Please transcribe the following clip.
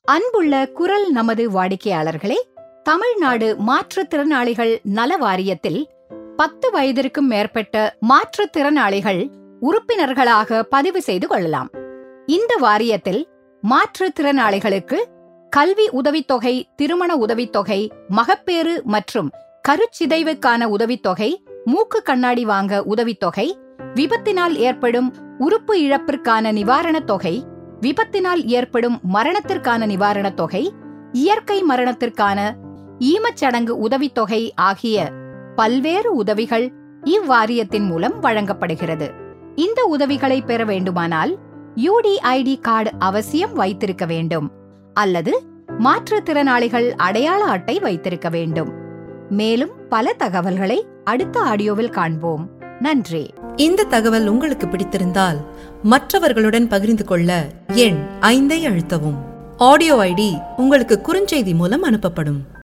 அன்புள்ள குரல் நமது வாடிக்கையாளர்களே தமிழ்நாடு மாற்றுத்திறனாளிகள் நல வாரியத்தில் பத்து வயதிற்கும் மேற்பட்ட மாற்றுத்திறனாளிகள் உறுப்பினர்களாக பதிவு செய்து கொள்ளலாம் இந்த வாரியத்தில் மாற்றுத்திறனாளிகளுக்கு கல்வி உதவித்தொகை திருமண உதவித்தொகை மகப்பேறு மற்றும் கருச்சிதைவுக்கான உதவித்தொகை மூக்கு கண்ணாடி வாங்க உதவித்தொகை விபத்தினால் ஏற்படும் உறுப்பு இழப்பிற்கான நிவாரணத் தொகை விபத்தினால் ஏற்படும் மரணத்திற்கான நிவாரணத் தொகை இயற்கை மரணத்திற்கான ஈமச்சடங்கு உதவித்தொகை ஆகிய பல்வேறு உதவிகள் இவ்வாரியத்தின் மூலம் வழங்கப்படுகிறது இந்த உதவிகளை பெற வேண்டுமானால் யூடிஐடி கார்டு அவசியம் வைத்திருக்க வேண்டும் அல்லது மாற்றுத்திறனாளிகள் அடையாள அட்டை வைத்திருக்க வேண்டும் மேலும் பல தகவல்களை அடுத்த ஆடியோவில் காண்போம் நன்றி இந்த தகவல் உங்களுக்கு பிடித்திருந்தால் மற்றவர்களுடன் பகிர்ந்து கொள்ள எண் ஐந்தை அழுத்தவும் ஆடியோ ஐடி உங்களுக்கு குறுஞ்செய்தி மூலம் அனுப்பப்படும்